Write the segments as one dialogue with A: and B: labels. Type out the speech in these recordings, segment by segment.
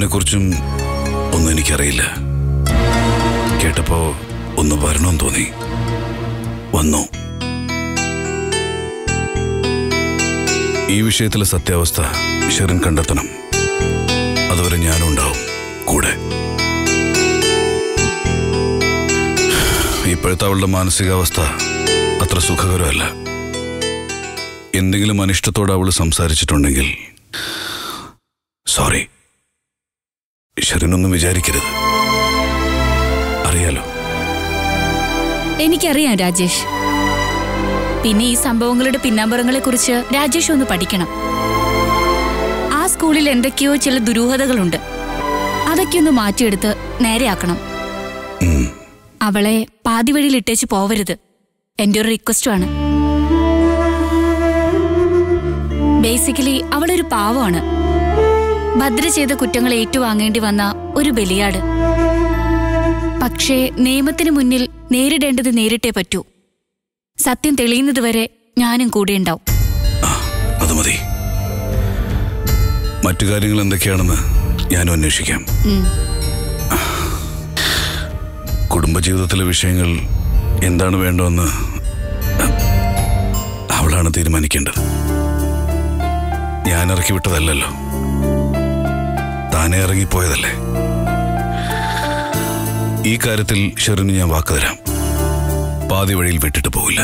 A: കാര്യത്തെക്കുറിച്ചും ഒന്നും എനിക്കറിയില്ല കേട്ടപ്പോ ഒന്ന് വരണമെന്ന് തോന്നി വന്നു ഈ വിഷയത്തിലെ സത്യാവസ്ഥ ഷെറിൻ കണ്ടെത്തണം അതുവരെ ഞാനും ഉണ്ടാവും കൂടെ ഇപ്പോഴത്തെ അവളുടെ മാനസികാവസ്ഥ അത്ര സുഖകരമല്ല എന്തെങ്കിലും അനിഷ്ടത്തോടെ അവൾ സംസാരിച്ചിട്ടുണ്ടെങ്കിൽ സോറി ഷെറിനൊന്നും വിചാരിക്കരുത് അറിയാലോ
B: എനിക്കറിയാം രാജേഷ് പിന്നെ ഈ സംഭവങ്ങളുടെ പിന്നാമ്പുറങ്ങളെ കുറിച്ച് രാജേഷ് ഒന്ന് പഠിക്കണം ആ സ്കൂളിൽ എന്തൊക്കെയോ ചില ദുരൂഹതകളുണ്ട് അതൊക്കെ ഒന്ന് മാറ്റിയെടുത്ത് നേരെയാക്കണം
A: ഉം.
B: അവളെ പാതി വഴിയിൽ ഇട്ടേച്ച് പോവരുത് എന്റെ ഒരു റിക്വസ്റ്റുമാണ് ബേസിക്കലി അവളൊരു പാവമാണ് ഭദ്ര ചെയ്ത കുറ്റങ്ങൾ ഏറ്റുവാങ്ങേണ്ടി വന്ന ഒരു ബലിയാട് പക്ഷേ നിയമത്തിന് മുന്നിൽ നേരിടേണ്ടത് നേരിട്ടേ പറ്റൂ സത്യം തെളിയുന്നതുവരെ ഞാനും കൂടെയുണ്ടാവും
A: ആ അത് മതി മറ്റു കാര്യങ്ങൾ എന്തൊക്കെയാണെന്ന് ഞാനും അന്വേഷിക്കാം
B: ഉം.
A: കുടുംബജീവിതത്തിലെ വിഷയങ്ങൾ എന്താണ് വേണ്ടതെന്ന് അവളാണ് തീരുമാനിക്കേണ്ടത് ഞാൻ ഇറക്കി വിട്ടതല്ലല്ലോ താനെ ഇറങ്ങിപ്പോയതല്ലേ ഈ കാര്യത്തിൽ ഷെറിന് ഞാൻ വാക്ക് തരാം പാതി വഴിയിൽ വിട്ടിട്ട് പോവില്ല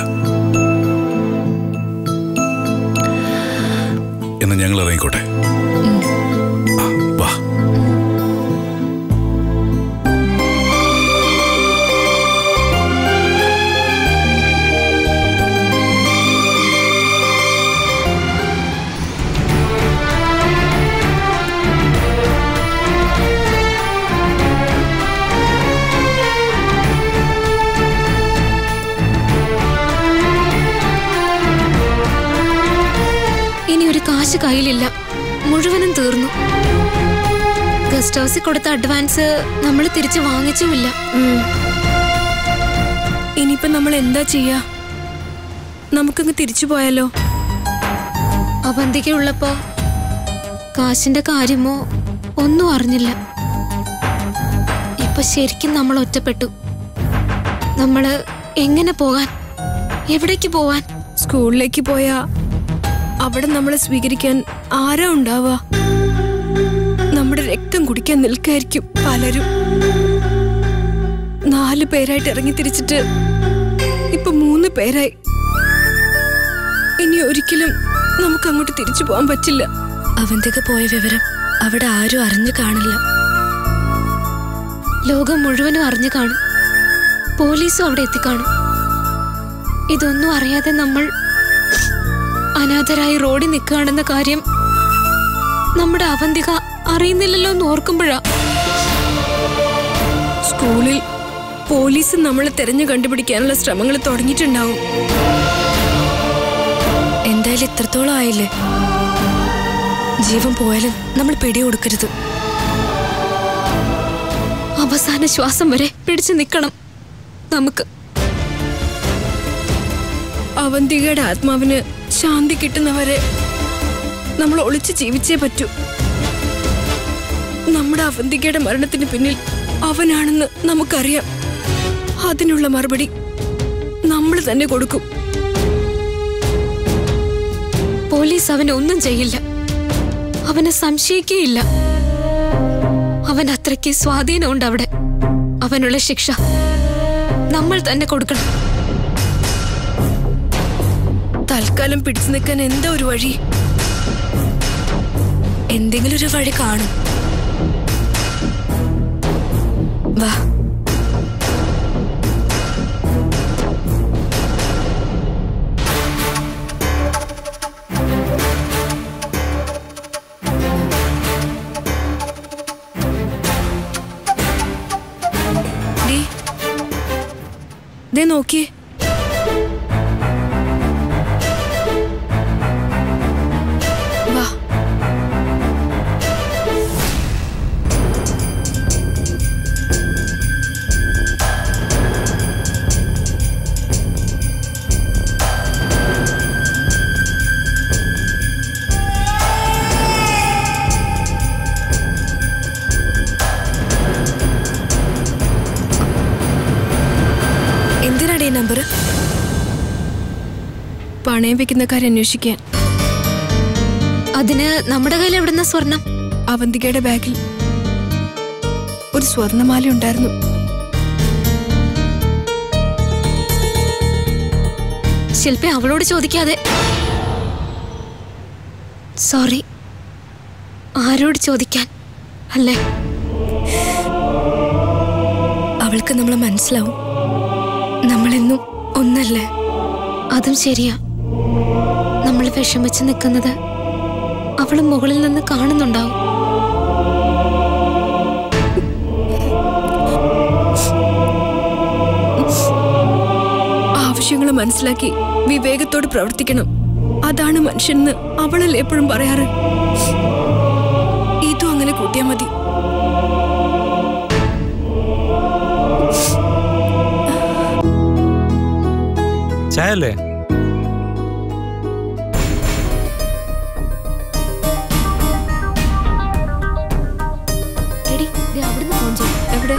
A: എന്ന് ഞങ്ങൾ ഇറങ്ങിക്കോട്ടെ ആ, വാ
C: ഇനി ഒരു കാശ് കയ്യിലില്ല മുഴുവനും തീർന്നു ഗസ്റ്റ് ഹൗസിൽ കൊടുത്ത അഡ്വാൻസ് നമ്മൾ തിരിച്ചു വാങ്ങിച്ചുമില്ല
D: ഇനിയിപ്പോ നമ്മൾ എന്താ ചെയ്യാ നമുക്കങ്ങ് തിരിച്ചു പോയാലോ
C: അവന്തിക ഉള്ളപ്പോ കാശിന്റെ കാര്യമോ ഒന്നും അറിഞ്ഞില്ല ഇപ്പൊ ശരിക്കും നമ്മൾ ഒറ്റപ്പെട്ടു നമ്മള് എങ്ങനെ പോകാൻ എവിടേക്ക് പോവാൻ
D: സ്കൂളിലേക്ക് പോയാ അവിടെ നമ്മളെ സ്വീകരിക്കാൻ ആരാ ഉണ്ടാവുക നമ്മുടെ രക്തം കുടിക്കാൻ നിൽക്കായിരിക്കും പലരും നാല് പേരായിട്ട് ഇറങ്ങി തിരിച്ചിട്ട് ഇപ്പൊ മൂന്ന് പേരായി ഇനി ഒരിക്കലും നമുക്ക് അങ്ങോട്ട് തിരിച്ചു പോകാൻ പറ്റില്ല
E: അവന്തിക പോയ വിവരം അവിടെ ആരും അറിഞ്ഞു കാണില്ല
C: ലോകം മുഴുവനും അറിഞ്ഞു കാണും പോലീസും അവിടെ എത്തിക്കാണും ഇതൊന്നും അറിയാതെ നമ്മൾ അനാഥരായി റോഡിൽ നിൽക്കുകയാണെന്ന കാര്യം നമ്മുടെ അവന്തിക അറിയുന്നില്ലല്ലോ എന്ന് ഓർക്കുമ്പോഴാ
D: സ്കൂളിൽ പോലീസ് നമ്മളെ തെരഞ്ഞു കണ്ടുപിടിക്കാനുള്ള ശ്രമങ്ങൾ തുടങ്ങിയിട്ടുണ്ടാവും
E: എന്തായാലും ഇത്രത്തോളം ആയില്ലേ ജീവൻ പോയാലും നമ്മൾ പിടികൊടുക്കരുത്
C: അവസാന ശ്വാസം വരെ പിടിച്ചു നിൽക്കണം നമുക്ക്
D: അവന്തികയുടെ ആത്മാവിന് ശാന്തി കിട്ടുന്നവരെ നമ്മൾ ഒളിച്ച് ജീവിച്ചേ പറ്റൂ നമ്മുടെ അവന്തികയുടെ മരണത്തിന് പിന്നിൽ അവനാണെന്ന് നമുക്കറിയാം അതിനുള്ള മറുപടി നമ്മൾ തന്നെ കൊടുക്കും
C: പോലീസ് അവനെ ഒന്നും ചെയ്യില്ല അവനെ സംശയിക്കുകയില്ല അവൻ അത്രയ്ക്ക് സ്വാധീനമുണ്ട് അവിടെ അവനുള്ള ശിക്ഷ നമ്മൾ തന്നെ കൊടുക്കണം
D: തൽക്കാലം പിടിച്ചു നിൽക്കാൻ എന്താ ഒരു വഴി
E: എന്തെങ്കിലും ഒരു വഴി കാണും വാ
D: ഡീ ദേ നോക്കിയേ വാ പണയം വെക്കുന്ന കാര്യം അന്വേഷിക്കാൻ
C: അതിന് നമ്മുടെ കയ്യിൽ എവിടുന്ന സ്വർണം
D: അവന്തികയുടെ ബാഗിൽ ഒരു സ്വർണമാല ഉണ്ടായിരുന്നു
C: ശില്പ അവളോട് ചോദിക്കാതെ സോറി ആരോട് ചോദിക്കാൻ അല്ലേ
E: അവൾക്ക് നമ്മളെ മനസ്സിലാവും നമ്മളെന്നും ഒന്നല്ലേ
C: അതും ശരിയാ നമ്മൾ വിഷമിച്ച് നിൽക്കുന്നത് അവള് മുകളിൽ നിന്ന് കാണുന്നുണ്ടാവും
D: ആവശ്യങ്ങൾ മനസ്സിലാക്കി വിവേകത്തോട് പ്രവർത്തിക്കണം അതാണ് മനുഷ്യനെന്ന് അവളല്ലേ എപ്പോഴും പറയാറ് ഇതും അങ്ങനെ കൂട്ടിയാ മതി
F: ചായ അല്ലേ
C: എടി ദേ അവിടുന്ന് ഫോൺ ചെയ്യും
D: എവിടെ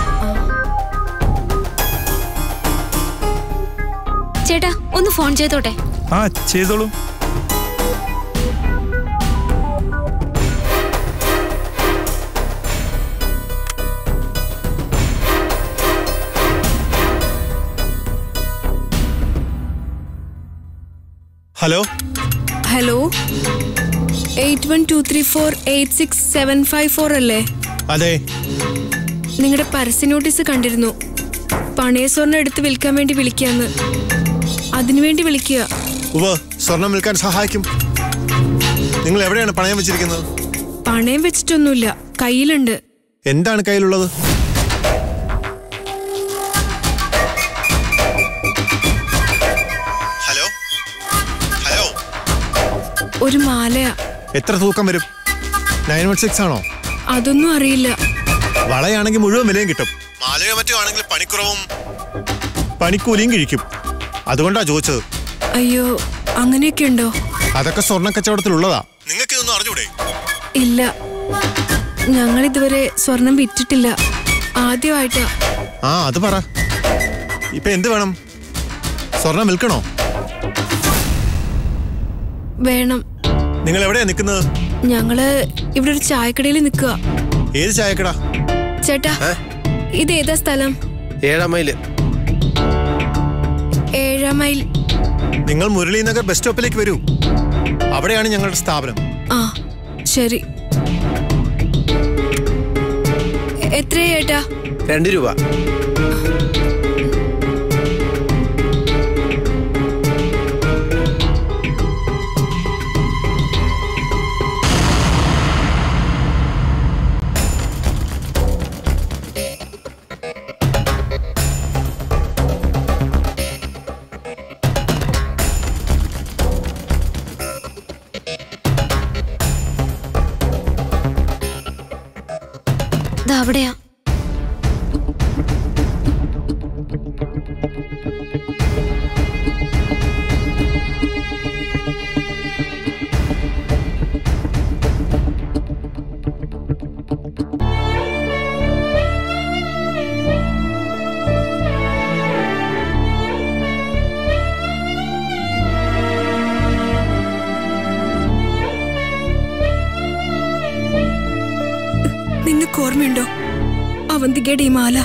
C: ചേട്ടാ ഒന്ന് ഫോൺ ചെയ്തോട്ടെ
F: ആ ചെയ്തോളൂ
G: hello
D: hello eight one two three four eight six seven five four അല്ലേ
G: അതെ
D: നിങ്ങളുടെ പരസ്യ നോട്ടീസ് കണ്ടിരുന്നു പണയ സ്വർണ്ണം എടുത്ത് വിൽക്കാൻ വേണ്ടി വിളിക്കാന്ന് അതിനുവേണ്ടി വിളിക്കുക
G: ഉവ സ്വർണം വിൽക്കാൻ സഹായിക്കും നിങ്ങൾ എവിടെയാണ് പണയം വെച്ചിരിക്കുന്നത്
D: പണയം വെച്ചിട്ടൊന്നുമില്ല കയ്യിലുണ്ട്
G: എന്താണ് കയ്യിലുള്ളത് ഹലോ ഹലോ
D: ഒരു മാലയാ
G: എത്ര തൂക്കം വരും നയൻ വൺ സിക്സ് ആണോ
D: അതൊന്നും അറിയില്ല
G: വളയാണെങ്കിൽ മുഴുവൻ വിലയും കിട്ടും മാലയോ മറ്റോ ആണെങ്കിൽ പണിക്കുറവും പണിക്കൂലിയും കിഴിക്കും അതുകൊണ്ടാ ചോദിച്ചത്
D: അയ്യോ അങ്ങനെയൊക്കെ ഉണ്ടോ
G: അതൊക്കെ സ്വർണ്ണ കച്ചവടത്തിലുള്ളതാ നിങ്ങൾക്ക് ഇതൊന്നും അറിഞ്ഞൂടെ
D: ഇല്ല ഞങ്ങൾ ഇതുവരെ സ്വർണം വിറ്റിട്ടില്ല ആദ്യമായിട്ടാ
G: ആ അത് പറ ഇപ്പൊ എന്ത് വേണം സ്വർണം വിൽക്കണോ
D: വേണം
G: നിങ്ങൾ എവിടെയാ നിൽക്കുന്നത്
D: ഞങ്ങള് ഇവിടെ ഒരു ചായക്കടയിൽ നിൽക്കുക
G: ഏത് ചായക്കട
D: ചേട്ടാ ഇത് ഏതാ സ്ഥലം
H: ഏഴാം മൈല്
D: ഏഴാം മൈൽ
G: നിങ്ങൾ മുരളി നഗർ ബസ് സ്റ്റോപ്പിലേക്ക് വരൂ അവിടെയാണ് ഞങ്ങളുടെ സ്ഥാപനം
D: ആ ശരി എ- എത്രയാ ചേട്ടാ
H: രണ്ട് രൂപ
C: ഇത് അവിടെയാ
D: നിങ്ങൾക്ക് ഓർമ്മയുണ്ടോ അവന്തികയുടെ ഈ മാല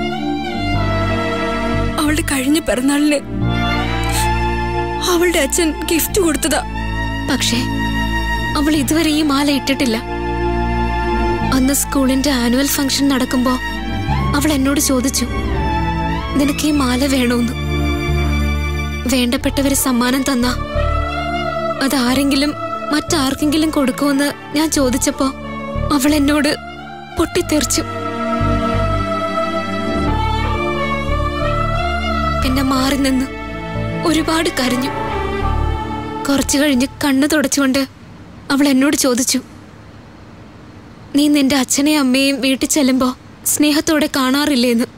D: അവളുടെ കഴിഞ്ഞ പിറന്നാളിന് അവളുടെ അച്ഛൻ ഗിഫ്റ്റ് കൊടുത്തതാ
C: പക്ഷേ അവൾ ഇതുവരെ ഈ മാല ഇട്ടിട്ടില്ല അന്ന് സ്കൂളിന്റെ ആനുവൽ ഫംഗ്ഷൻ നടക്കുമ്പോ അവൾ എന്നോട് ചോദിച്ചു നിനക്ക് ഈ മാല വേണോന്ന് വേണ്ടപ്പെട്ടവര് സമ്മാനം തന്ന അതാരെങ്കിലും മറ്റാർക്കെങ്കിലും കൊടുക്കുമെന്ന് ഞാൻ ചോദിച്ചപ്പോ അവൾ എന്നോട് പൊട്ടിത്തെറിച്ചു പിന്നെ മാറി നിന്ന് ഒരുപാട് കരഞ്ഞു കുറച്ചു കഴിഞ്ഞ് കണ്ണു തുടച്ചുകൊണ്ട് അവൾ എന്നോട് ചോദിച്ചു നീ നിന്റെ അച്ഛനെയും അമ്മയും വീട്ടിൽ ചെല്ലുമ്പോ സ്നേഹത്തോടെ കാണാറില്ലേന്ന്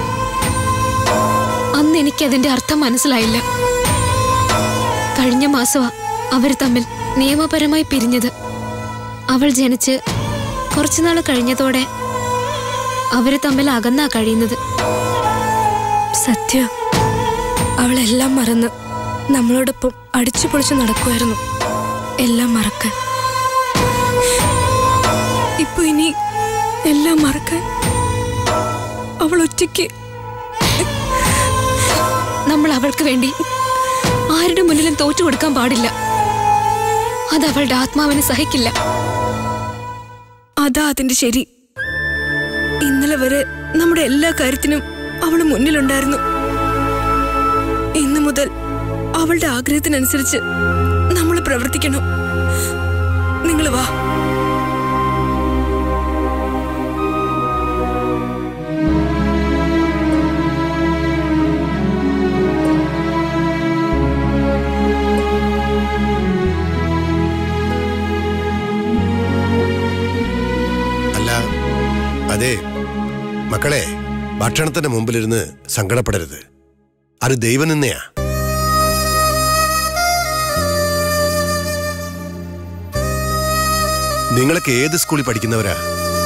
C: അന്ന് എനിക്കതിന്റെ അർത്ഥം മനസ്സിലായില്ല കഴിഞ്ഞ മാസമാ അവര് തമ്മിൽ നിയമപരമായി പിരിഞ്ഞത് അവൾ ജനിച്ച് കുറച്ചുനാൾ കഴിഞ്ഞതോടെ അവര് തമ്മിൽ അകന്നാ കഴിയുന്നത്
E: സത്യം അവളെല്ലാം മറന്ന് നമ്മളോടൊപ്പം അടിച്ചു പൊളിച്ചു നടക്കുമായിരുന്നു എല്ലാം മറക്കാൻ
D: ഇപ്പൊ ഇനി എല്ലാം മറക്കാൻ അവൾ ഒറ്റയ്ക്ക്
C: നമ്മൾ അവൾക്ക് വേണ്ടി ആരുടെ മുന്നിലും തോറ്റു കൊടുക്കാൻ പാടില്ല അത് അവളുടെ ആത്മാവിന് സഹിക്കില്ല
D: അതാ അതിന്റെ ശരി ഇന്നലെ വരെ നമ്മുടെ എല്ലാ കാര്യത്തിനും അവള് മുന്നിലുണ്ടായിരുന്നു ഇന്നു മുതൽ അവളുടെ ആഗ്രഹത്തിനനുസരിച്ച് നമ്മൾ പ്രവർത്തിക്കണം നിങ്ങൾ വാ
H: അല്ല അതെ മക്കളെ ഭക്ഷണത്തിന്റെ മുമ്പിലിരുന്ന് സങ്കടപ്പെടരുത് അത് ദൈവം നിന്നെയാ നിങ്ങളൊക്കെ ഏത് സ്കൂളിൽ പഠിക്കുന്നവരാ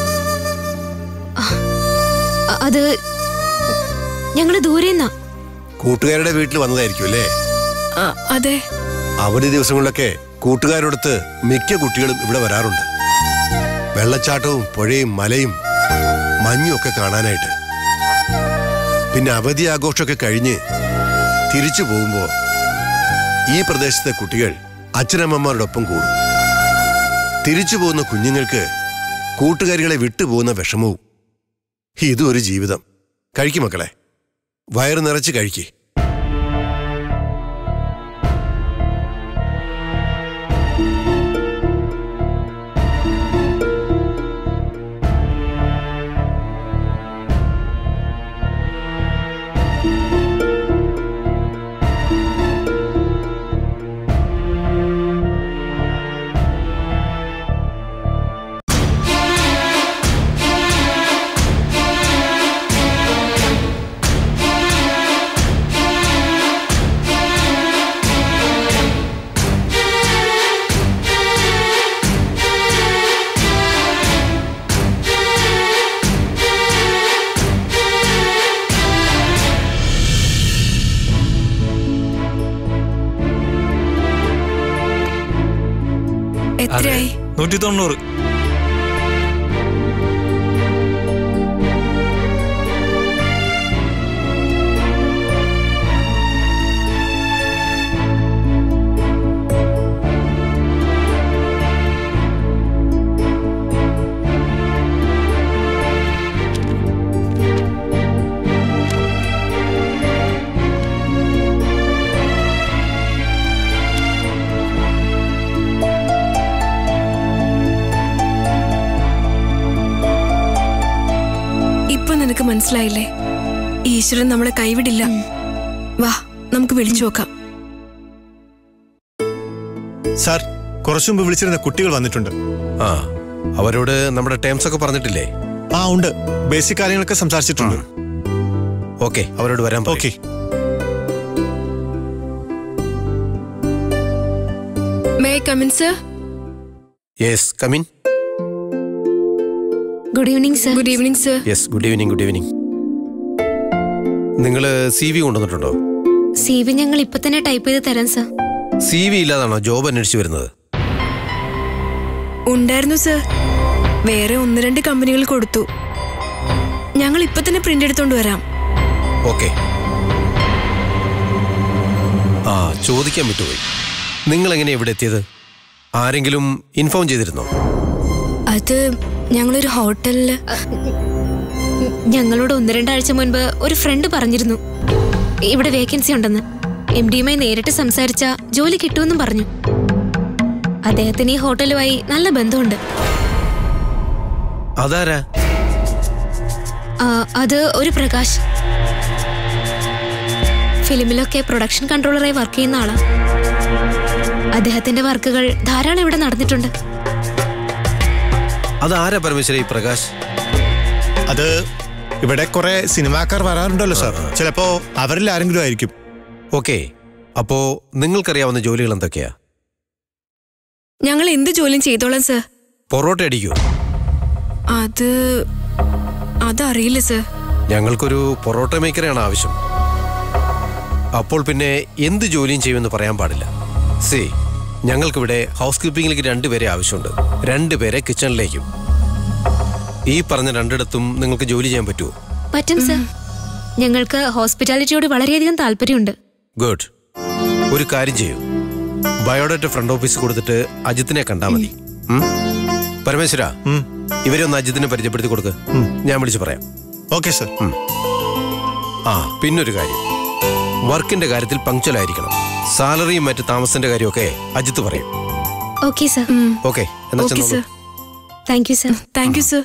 C: അ- അത് ഞങ്ങള് ദൂരെന്നാ
H: കൂട്ടുകാരുടെ വീട്ടിൽ വന്നതായിരിക്കും അല്ലേ
D: ആ, അതെ
H: അവധി ദിവസങ്ങളിലൊക്കെ കൂട്ടുകാരോടൊത്ത് മിക്ക കുട്ടികളും ഇവിടെ വരാറുണ്ട് വെള്ളച്ചാട്ടവും പുഴയും മലയും മഞ്ഞും ഒക്കെ കാണാനായിട്ട് പിന്നെ അവധി ആഘോഷമൊക്കെ കഴിഞ്ഞ് തിരിച്ചു പോകുമ്പോ ഈ പ്രദേശത്തെ കുട്ടികൾ അച്ഛനമ്മമാരോടൊപ്പം കൂടും തിരിച്ചു പോകുന്ന കുഞ്ഞുങ്ങൾക്ക് കൂട്ടുകാരികളെ വിട്ടുപോകുന്ന വിഷമവും ഇതും ഒരു ജീവിതം കഴിക്കും മക്കളെ വയറ് നിറച്ച് കഴിക്കേ
D: എത്രയായി
F: നൂറ്റി തൊണ്ണൂറ്
D: ഇപ്പൊ നിനക്ക് മനസ്സിലായില്ലേ ഈശ്വരൻ നമ്മളെ കൈവിടില്ല വാ നമുക്ക് വിളിച്ചു നോക്കാം
G: സാർ കുറച്ചു മുമ്പ് വിളിച്ചിരുന്ന കുട്ടികൾ വന്നിട്ടുണ്ട്
H: ആ അവരോട് നമ്മുടെ ടേംസ് ഒക്കെ പറഞ്ഞിട്ടില്ലേ
G: ആ ഉണ്ട് ബേസിക് കാര്യങ്ങളൊക്കെ സംസാരിച്ചിട്ടുണ്ട്
H: ഓക്കെ അവരോട് വരാൻ പറയ്.
G: Okay
D: may come in sir
H: yes come in
C: good evening sir
D: good evening sir
H: yes good evening good evening നിങ്ങൾ സി വി കൊണ്ടുവന്നിട്ടുണ്ടോ
C: സി വി ഞങ്ങൾ ഇപ്പൊ തന്നെ ടൈപ്പ് ചെയ്ത് തരാം സർ
H: സി വി ഇല്ലാതാണോ ജോബ് അന്വേഷിച്ച് വരുന്നത്
D: ഉണ്ടായിരുന്നു സർ വേറെ ഒന്ന് രണ്ട് കമ്പനികൾ കൊടുത്തു ഞങ്ങൾ ഇപ്പൊ തന്നെ പ്രിന്റ് എടുത്തോണ്ട് വരാം
H: ഓക്കെ ആ ചോദിക്കാൻ വിട്ടുപോയി നിങ്ങൾ എങ്ങനെ ഇവിടെ എത്തിയത് ആരെങ്കിലും ഇൻഫോം ചെയ്തിരുന്നോ
E: അത് ഞങ്ങളൊരു ഹോട്ടലില്
C: ഞങ്ങളോട് ഒന്ന് രണ്ടാഴ്ച മുൻപ് ഒരു ഫ്രണ്ട് പറഞ്ഞിരുന്നു ഇവിടെ വേക്കൻസി ഉണ്ടെന്ന് എം ഡിയുമായി നേരിട്ട് സംസാരിച്ച ജോലി കിട്ടുമെന്നും പറഞ്ഞു അദ്ദേഹത്തിന് ഈ ഹോട്ടലുമായി നല്ല ബന്ധമുണ്ട്
H: അതാരാ
C: ആ, അത് ഒരു പ്രകാശ് ഫിലിമിലൊക്കെ പ്രൊഡക്ഷൻ കൺട്രോളറായി വർക്ക് ചെയ്യുന്ന ആളാ അദ്ദേഹത്തിന്റെ വർക്കുകൾ ധാരാളം ഇവിടെ നടന്നിട്ടുണ്ട്
H: അതാരാ പരമേശ്വര ഈ പ്രകാശ്
G: അത് ഇവിടെ കുറെ സിനിമാക്കാർ വരാറുണ്ടല്ലോ സാർ ചിലപ്പോ അവരിൽ ആരെങ്കിലും ആയിരിക്കും
H: ഓക്കെ അപ്പോ നിങ്ങൾക്കറിയാവുന്ന ജോലികൾ എന്തൊക്കെയാ
D: ഞങ്ങൾ എന്ത് ജോലിയും ചെയ്തോളാം സർ
H: പൊറോട്ട അടിക്കോ
D: അത് അതറിയില്ല സർ
H: ഞങ്ങൾക്കൊരു പൊറോട്ട മേക്കറെയാണ് ആവശ്യം അപ്പോൾ പിന്നെ എന്ത് ജോലിയും ചെയ്യുമെന്ന് പറയാൻ പാടില്ല സി ഞങ്ങൾക്കിവിടെ ഹൗസ് കീപ്പിംഗിലേക്ക് രണ്ടുപേരെ ആവശ്യമുണ്ട് രണ്ടുപേരെ കിച്ചണിലേക്കും ഈ പറഞ്ഞ രണ്ടിടത്തും നിങ്ങൾക്ക് ജോലി ചെയ്യാൻ പറ്റുമോ
C: പറ്റും സർ ഞങ്ങൾക്ക് ഹോസ്പിറ്റാലിറ്റിയോട് വളരെയധികം താല്പര്യമുണ്ട്
H: ഗുഡ് ഒരു കാര്യം ചെയ്യൂ ബയോഡേറ്റ ഫ്രണ്ട് ഓഫീസ് കൊടുത്തിട്ട് അജിത്തിനെ കണ്ടാൽ മതി ഉം? പരമേശ്വര ഇവരെ ഒന്ന് അജിത്തിനെ പരിചയപ്പെടുത്തി കൊടുക്ക് ഞാൻ വിളിച്ചു പറയാം
G: ഓക്കെ സർ
H: ആ പിന്നൊരു കാര്യം വർക്കിന്റെ കാര്യത്തിൽ പങ്ക്ച്വൽ ആയിരിക്കണം സാലറിയും മറ്റ് താമസത്തിന്റെ കാര്യമൊക്കെ അജിത്ത് പറയും
C: ഓക്കെ സർ
H: ഓക്കെ എന്നാ
E: ഓക്കെ
H: ചെന്നോളൂ.
E: Sir
C: thank you sir
E: thank you sir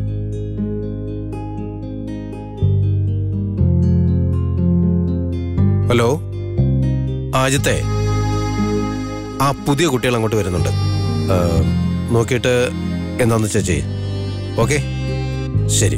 H: hello ആ അജിത്തെ ആ പുതിയ കുട്ടികൾ അങ്ങോട്ട് വരുന്നുണ്ട് ആ, നോക്കിയിട്ട് എന്താന്ന് വെച്ചാ ചെയ്യ് ഓക്കെ ശരി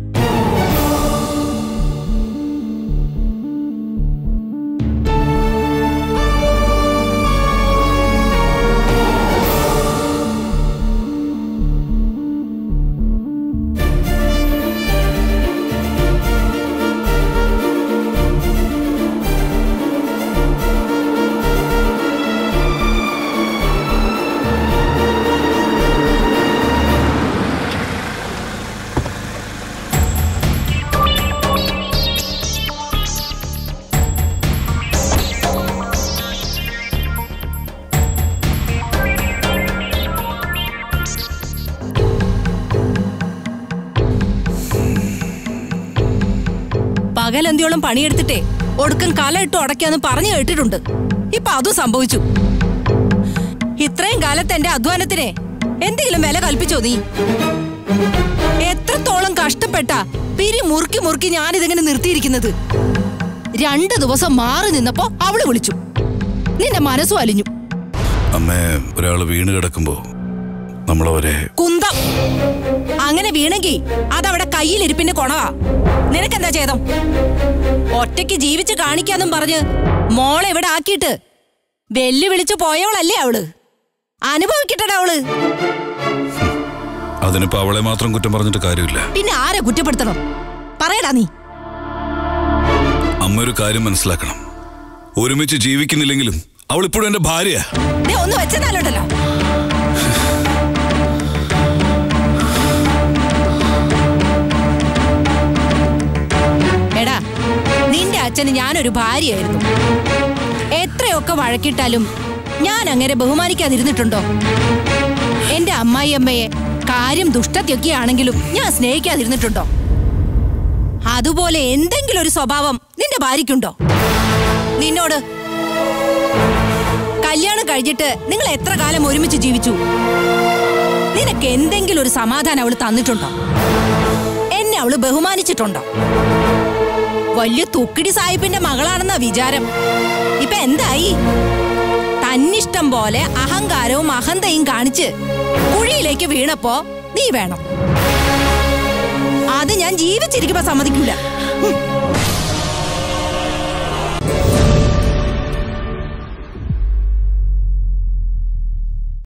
I: പകലന്തിയോളം പണിയെടുത്തിട്ടേ ഒടുക്കം കലയിട്ട് ഉടക്കാന്ന് പറഞ്ഞു കേട്ടിട്ടുണ്ട് ഇപ്പൊ അതും സംഭവിച്ചു ഇത്രയും കാലത്ത് എന്റെ അധ്വാനത്തിനെ എന്തെങ്കിലും വില കൽപ്പിച്ചോ നീ എത്രത്തോളം കഷ്ടപ്പെട്ട പിരി മുറുക്കി മുറുക്കി ഞാനിതിങ്ങനെ നിർത്തിയിരിക്കുന്നത് രണ്ടു ദിവസം മാറി നിന്നപ്പോ അവള് വിളിച്ചു നിന്റെ മനസ്സും അലിഞ്ഞു
A: അമ്മേ ഒരാൾ വീണ് കിടക്കുമ്പോ നമ്മളവരെ
I: കുന്തം അങ്ങനെ വീണെങ്കി അതവിടെ കയ്യിലിരിപ്പിന്റെ കൊണവാ നിനക്കെന്താ ചെയ്തം ഒറ്റയ്ക്ക് ജീവിച്ച് കാണിക്കാന്നും പറഞ്ഞ് മോളെ ഇവിടെ ആക്കിയിട്ട് വെല്ലുവിളിച്ചു പോയവളല്ലേ അവള് അനുഭവിക്കട്ടെടാ അവള്
A: അതിനിപ്പോ അവളെ മാത്രം കുറ്റം പറഞ്ഞിട്ട് കാര്യമില്ല
I: പിന്നെ ആരെ കുറ്റപ്പെടുത്തണം പറയടാ നീ
A: അമ്മ ഒരു കാര്യം മനസ്സിലാക്കണം ഒരുമിച്ച് ജീവിക്കുന്നില്ലെങ്കിലും അവൾ ഇപ്പോഴും എന്റെ ഭാര്യ
I: ദേ ഒന്ന് വെച്ചതാലോട്ടല്ലോ എടാ നിന്റെ അച്ഛന് ഞാനൊരു ഭാര്യയായിരുന്നു എത്രയൊക്കെ വഴക്കിട്ടാലും ഞാൻ അങ്ങനെ ബഹുമാനിക്കാതിരുന്നിട്ടുണ്ടോ എന്റെ അമ്മായിയമ്മയെ കാര്യം ദുഷ്ടത്യൊക്കെയാണെങ്കിലും ഞാൻ സ്നേഹിക്കാതിരുന്നിട്ടുണ്ടോ അതുപോലെ എന്തെങ്കിലും ഒരു സ്വഭാവം നിന്റെ ഭാര്യയ്ക്കുണ്ടോ നിന്നോട് കല്യാണം കഴിഞ്ഞിട്ട് നിങ്ങൾ എത്ര കാലം ഒരുമിച്ച് ജീവിച്ചു നിനക്ക് എന്തെങ്കിലും ഒരു സമാധാനം അവള് തന്നിട്ടുണ്ടോ എന്നെ അവള് ബഹുമാനിച്ചിട്ടുണ്ടോ വലിയ തുക്കിടി സാഹിബിന്റെ മകളാണെന്ന വിചാരം ഇപ്പൊ എന്തായി തന്നിഷ്ടം പോലെ അഹങ്കാരവും അഹന്തയും കാണിച്ച് കുഴിയിലേക്ക് വീണപ്പോ നീ വേണം അത് ഞാൻ ജീവിച്ചിരിക്കുമ്പോ സമ്മതിക്കൂല ഹും.